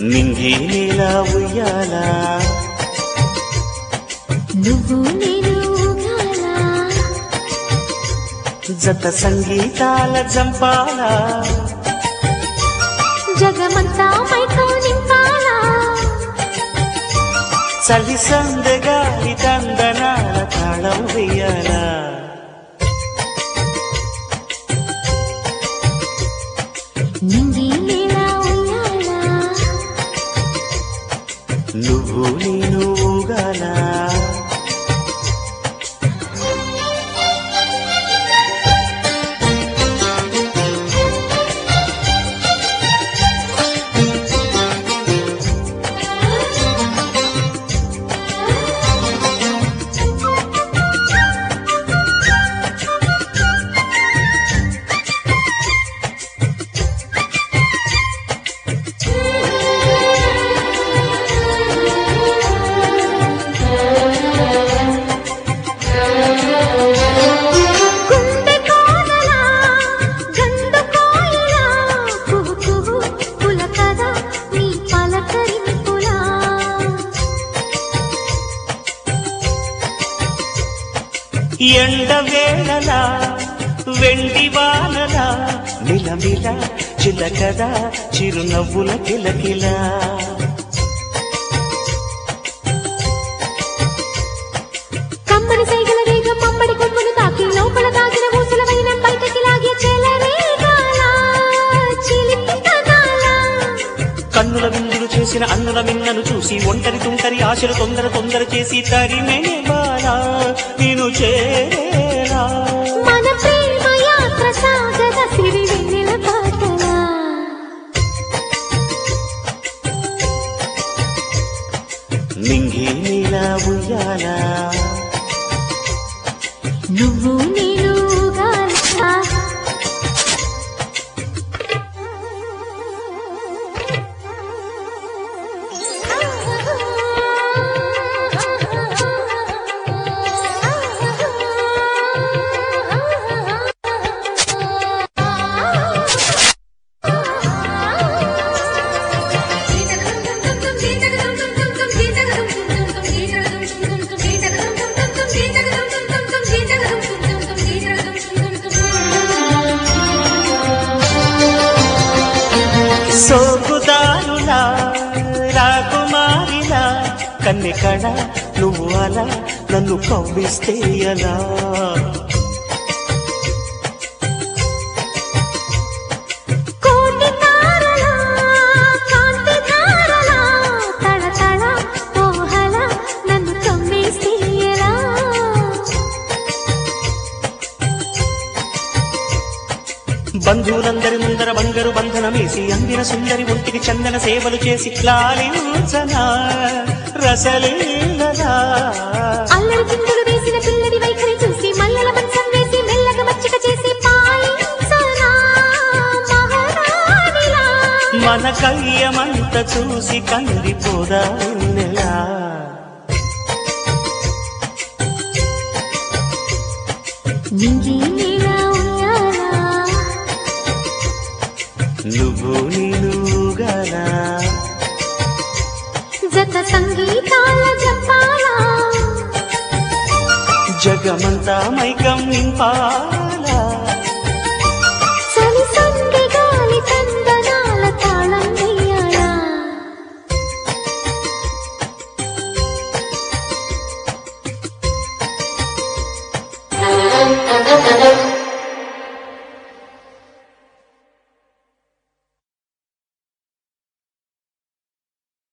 నింగి నీలా ఉయ్యాలా నువ్వు నేను ఊగాలా జత సంగీతాల జంపాలా జగమంతా మైకం నింపాలా చలి సందగాలి తందనాల తాళం వెయ్యాలా నింగి నీలా ఉయ్యాలా నువ్వు నేను ఊగాలా గుండె కోనలా గండు కోయిలా కుహు కుహు పులకదా నీ పలకరింపులా ఎండ వేళలా వెండి వానలా నిలమిల చిలకదా చిరునవ్వుల కిలకిలా కమ్మడి సైగల వేగం మమ్మడి కొమ్మును తాకి లోపల దాగిన ఊసుల వైనం బయటకి లాగే చెలరేగాల చిలిపి కదాల కన్నుల విందులు చేసిన అన్నుల మిన్నను చూసి ఒంటరి తుంటరి ఆశలు తొందర తొందర చేసి తరిమే బాలా నేను చేరేలా మన ప్రేమ యాత్ర సాగద సిరి వెన్నెల పాటలా నింగి నీలా ఉయ్యాలా నువ్వు నేను ఊగాలా సోకుదారులా రాకుమారిలా కన్నె కళ నువ్వు అలా నన్ను కవ్విస్తే ఎలా కోటి తారలా కాంతి తారలా తళతళ ఓహల నన్ను కమ్మేసేయలా బంధువులందరి ముందర బంగారు బంధనమేసి అందిన సుందరి ఒంటికి చందన సేవలు చేసి లాలించనా రసలీలలా అల్లరి చిందులు వేసిన పిల్లడి వైఖరి చూసి మల్లెల మంచం వేసి మెల్లగా మచ్చిక చేసి పాలించనా మహారాణిలా మన కయ్యమంత చూసి కందిపోదా నెలా నింగి నీలా ఉయ్యాలా నువ్వు నీనుగానా జత సంగీతాల జపాలా జగమంతా మైకం నింపాలా